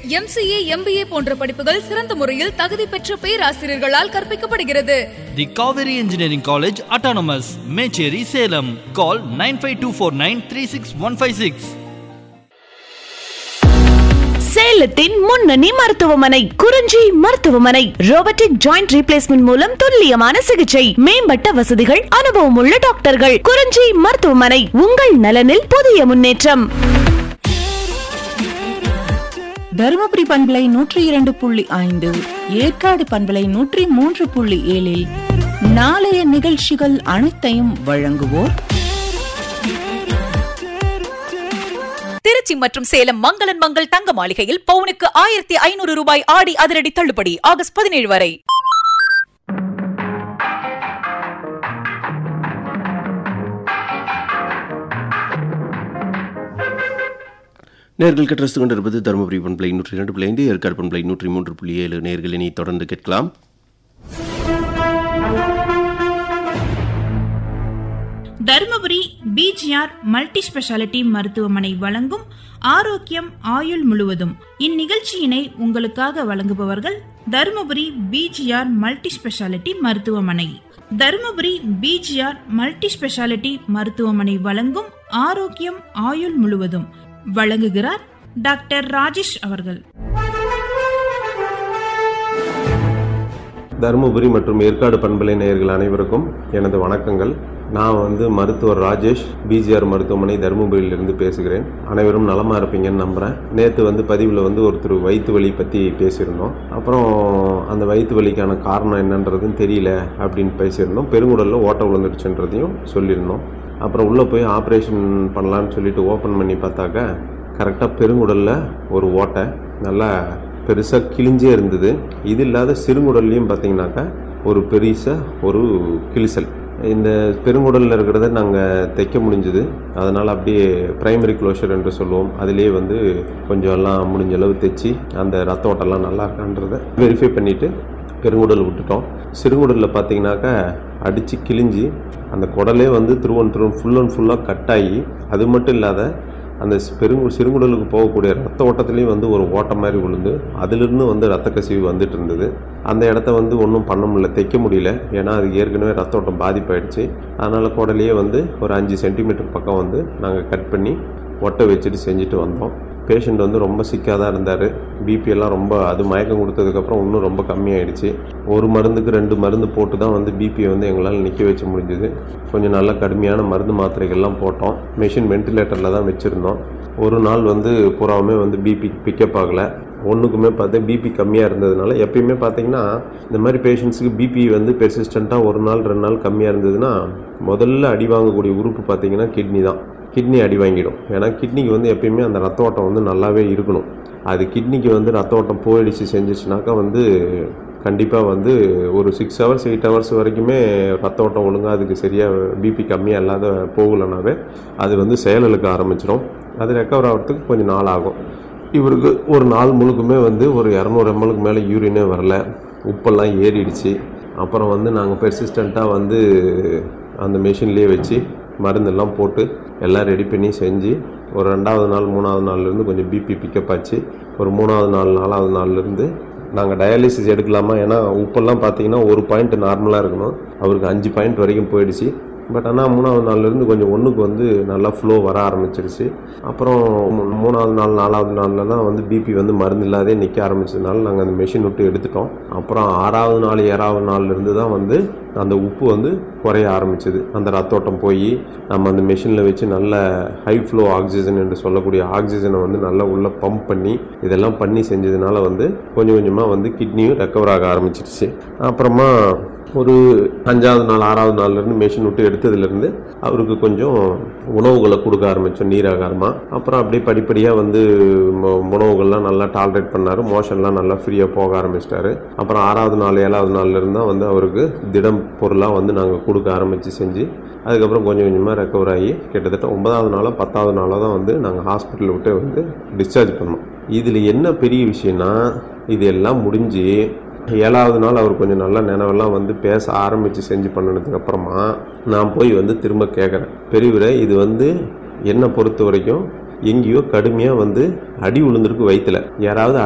MCA MBA போன்ற படிப்புகள் சிறந்த முறையில் தகுதி பெற்ற பேராசிரியர்களால் கற்பிக்கப்படுகிறது the Kaveri engineering college autonomous Mecheri Salem call nine five two four nine three six one five six சேலத்தின் முன்னணி மருத்துவமனை குறிஞ்சி மருத்துவமனை ரோபோட்டிக் ஜாயிண்ட் ரீப்ளேஸ்மெண்ட் மூலம் துல்லியமான சிகிச்சை மேம்பட்ட வசதிகள் அனுபவம் உள்ள டாக்டர்கள் குறிஞ்சி மருத்துவமனை உங்கள் நலனில் புதிய முன்னேற்றம் தருமபுரி பண்பலை நூற்றி இரண்டு புள்ளி ஐந்து ஏற்காடு பண்பலை நூற்றி மூன்று புள்ளி ஏழில் நாளைய நிகழ்ச்சிகள் அனைத்தையும் வழங்குவோர் திருச்சி மற்றும் சேலம் மங்களன் மங்கள் தங்க மாளிகையில் பவுனுக்கு ஆயிரத்தி ஐநூறு ரூபாய் ஆடி அதிரடி தள்ளுபடி ஆகஸ்ட் பதினேழு வரை நேர்கள் கற்றரசு கொண்டிருப்பது தருமபுரி பண்பலை நூற்றி இரண்டு புள்ளி ஐந்து ஏற்காடு பண்பலை நூற்றி மூன்று புள்ளி ஏழு நேர்களினை தொடர்ந்து கேட்கலாம் தருமபுரி பிஜிஆர் மல்டி ஸ்பெஷாலிட்டி மருத்துவமனை வழங்கும் ஆரோக்கியம் ஆயுள் முழுவதும் இந்நிகழ்ச்சியினை உங்களுக்காக வழங்குபவர்கள் தருமபுரி பிஜிஆர் மல்டி ஸ்பெஷாலிட்டி மருத்துவமனை தருமபுரி பிஜிஆர் மல்டி ஸ்பெஷாலிட்டி மருத்துவமனை வழங்கும் ஆரோக்கியம் ஆயுள் முழுவதும் வழங்குகிறார் டாக்டர் ராஜேஷ் அவர்கள் தருமபுரி மற்றும் ஏற்காடு பண்பலை நேயர்கள் அனைவருக்கும் எனது வணக்கங்கள் நான் வந்து மருத்துவர் ராஜேஷ் பிஜிஆர் மருத்துவமனை தருமபுரியிலிருந்து பேசுகிறேன் அனைவரும் நலமா இருப்பீங்கன்னு நம்புறேன் நேற்று வந்து பதிவில் வந்து ஒருத்தர் வயிற்று வலி பற்றி பேசியிருந்தோம் அப்புறம் அந்த வயிற்று வலிக்கான காரணம் என்னன்றதுன்னு தெரியல அப்படின்னு பேசியிருந்தோம் பெருங்குடலில் ஓட்டை விழுந்துருச்சுன்றதையும் சொல்லியிருந்தோம் அப்புறம் உள்ளே போய் ஆப்ரேஷன் பண்ணலான்னு சொல்லிட்டு ஓப்பன் பண்ணி பார்த்தாக்க கரெக்டாக பெருங்குடலில் ஒரு ஓட்டை நல்லா பெருசாக கிழிஞ்சே இருந்தது இது இல்லாத சிறுங்குடல்லையும் பார்த்தீங்கன்னாக்கா ஒரு பெருசாக ஒரு கிழிசல் இந்த பெருங்குடலில் இருக்கிறத நாங்கள் தைக்க முடிஞ்சுது அதனால் அப்படியே பிரைமரி க்ளோஷர் என்று சொல்லுவோம் அதிலே வந்து கொஞ்சம் எல்லாம் முடிஞ்ச அளவு தைச்சி அந்த ரத்த ஓட்டம்லாம் நல்லா இருக்கான்றதை வெரிஃபை பண்ணிவிட்டு பெருங்குடல் விட்டுட்டோம் சிறுங்குடலில் பார்த்தீங்கன்னாக்கா அடித்து கிழிஞ்சி அந்த குடலே வந்து திருவன் திருவன் ஃபுல் அண்ட் ஃபுல்லாக கட் ஆகி அது மட்டும் இல்லாத அந்த பெருங்கு சிறுங்குடலுக்கு போகக்கூடிய ரத்த ஓட்டத்துலேயும் வந்து ஒரு ஓட்டம் மாதிரி விழுந்து அதிலிருந்து வந்து ரத்த கசிவு வந்துட்டு இருந்தது அந்த இடத்த வந்து ஒன்றும் பண்ண முடியல தைக்க முடியல ஏன்னா அது ஏற்கனவே ரத்த ஓட்டம் பாதிப்பாயிடுச்சு அதனால் குடலையே வந்து ஒரு அஞ்சு சென்டிமீட்டர் பக்கம் வந்து நாங்கள் கட் பண்ணி ஒட்டை வச்சுட்டு செஞ்சுட்டு வந்தோம் பேஷண்ட் வந்து ரொம்ப சிக்காக தான் இருந்தார் பிபி எல்லாம் ரொம்ப அது மயக்கம் கொடுத்ததுக்கப்புறம் இன்னும் ரொம்ப கம்மியாயிடுச்சு ஒரு மருந்துக்கு ரெண்டு மருந்து போட்டு தான் வந்து பிபியை வந்து எங்களால் நிற்க வச்ச முடிஞ்சுது கொஞ்சம் நல்ல கடுமையான மருந்து மாத்திரைகள்லாம் போட்டோம் மெஷின் வென்டிலேட்டரில் தான் வச்சுருந்தோம் ஒரு நாள் வந்து பூராவுமே வந்து பிபி பிக்கப் ஆகலை ஒன்றுக்குமே பார்த்து பிபி கம்மியாக இருந்ததுனால எப்பயுமே பார்த்தீங்கன்னா இந்த மாதிரி பேஷண்ட்ஸுக்கு பிபி வந்து பெர்சிஸ்டண்ட்டாக ஒரு நாள் ரெண்டு நாள் கம்மியாக இருந்ததுன்னா முதல்ல அடி வாங்கக்கூடிய உறுப்பு பார்த்தீங்கன்னா கிட்னி தான் கிட்னி அடி வாங்கிடும் ஏன்னா கிட்னிக்கு வந்து எப்பயுமே அந்த ரத்த ஓட்டம் வந்து நல்லாவே இருக்கணும் அது கிட்னிக்கு வந்து ரத்த ஓட்டம் போயிடுச்சு செஞ்சிச்சுனாக்கா வந்து கண்டிப்பாக வந்து ஒரு சிக்ஸ் ஹவர்ஸ் எயிட் ஹவர்ஸ் வரைக்குமே ரத்த ஓட்டம் ஒழுங்காக அதுக்கு சரியாக பிபி கம்மியாக இல்லாத போகலைனாவே அது வந்து செயலிழக்க ஆரம்பிச்சிடும் அது ரெக்கவர் ஆகிறதுக்கு கொஞ்சம் நாள் ஆகும் இவருக்கு ஒரு நாள் முழுக்குமே வந்து ஒரு இரநூறு எம்எல்க்கு மேலே யூரினே வரல உப்பெல்லாம் ஏறிடுச்சு அப்புறம் வந்து நாங்கள் பெர்சிஸ்டண்ட்டாக வந்து அந்த மிஷின்லேயே வச்சு மருந்தெல்லாம் போட்டு எல்லாம் ரெடி பண்ணி செஞ்சு ஒரு ரெண்டாவது நாள் மூணாவது நாள்லேருந்து கொஞ்சம் பிபி பிக்கப் ஆச்சு ஒரு மூணாவது நாள் நாலாவது நாள்லேருந்து நாங்கள் டயாலிசிஸ் எடுக்கலாமா ஏன்னா உப்பெல்லாம் பார்த்தீங்கன்னா ஒரு பாயிண்ட் நார்மலாக இருக்கணும் அவருக்கு அஞ்சு பாயிண்ட் வரைக்கும் போயிடுச்சு பட் ஆனால் மூணாவது நாள்லேருந்து கொஞ்சம் ஒன்றுக்கு வந்து நல்லா ஃப்ளோ வர ஆரம்பிச்சிருச்சு அப்புறம் மூ- மூணாவது நாள் நாலாவது நாளில் தான் வந்து பிபி வந்து மருந்து இல்லாதே நிற்க ஆரம்பிச்சதுனால நாங்கள் அந்த மெஷின் விட்டு எடுத்துட்டோம் அப்புறம் ஆறாவது நாள் ஏழாவது நாள்லேருந்து தான் வந்து அந்த உப்பு வந்து குறைய ஆரம்பிச்சது அந்த ரத்தோட்டம் போய் நம்ம அந்த மெஷினில் வச்சு நல்ல ஹை ஃப்ளோ ஆக்சிஜன் என்று சொல்லக்கூடிய ஆக்சிஜனை வந்து நல்லா உள்ளே பம்ப் பண்ணி இதெல்லாம் பண்ணி செஞ்சதுனால வந்து கொஞ்சம் கொஞ்சமாக வந்து கிட்னியும் ரெக்கவர் ஆக ஆரம்பிச்சிருச்சு அப்புறமா ஒரு அஞ்சாவது நாள் ஆறாவது நாள்லேருந்து மெஷின் விட்டு எடுத்ததுலேருந்து அவருக்கு கொஞ்சம் உணவுகளை கொடுக்க ஆரம்பித்தோம் நீராகாரமாக அப்புறம் அப்படியே படிப்படியாக வந்து ம- உணவுகள்லாம் நல்லா டாலரேட் பண்ணார் மோஷன்லாம் நல்லா ஃப்ரீயாக போக ஆரம்பிச்சிட்டாரு அப்புறம் ஆறாவது நாள் ஏழாவது நாள்லேருந்து தான் வந்து அவருக்கு திடம் பொருளாக வந்து நாங்கள் கொடுக்க ஆரம்பித்து செஞ்சு அதுக்கப்புறம் கொஞ்சம் கொஞ்சமாக ரெக்கவர் ஆகி கிட்டத்தட்ட ஒன்பதாவது நாளோ பத்தாவது நாளோ தான் வந்து நாங்கள் ஹாஸ்பிட்டல் விட்டு வந்து டிஸ்சார்ஜ் பண்ணோம் இதில் என்ன பெரிய விஷயம்னா இது எல்லாம் முடிஞ்சு ஏழாவது நாள் அவர் கொஞ்சம் நல்ல நினைவெல்லாம் வந்து பேச ஆரம்பித்து செஞ்சு பண்ணினதுக்கு அப்புறமா நான் போய் வந்து திரும்ப கேட்குறேன் பெரியவரே இது வந்து என்னை பொறுத்த வரைக்கும் எங்கேயோ கடுமையாக வந்து அடி விழுந்திருக்கு வயிற்றுல யாராவது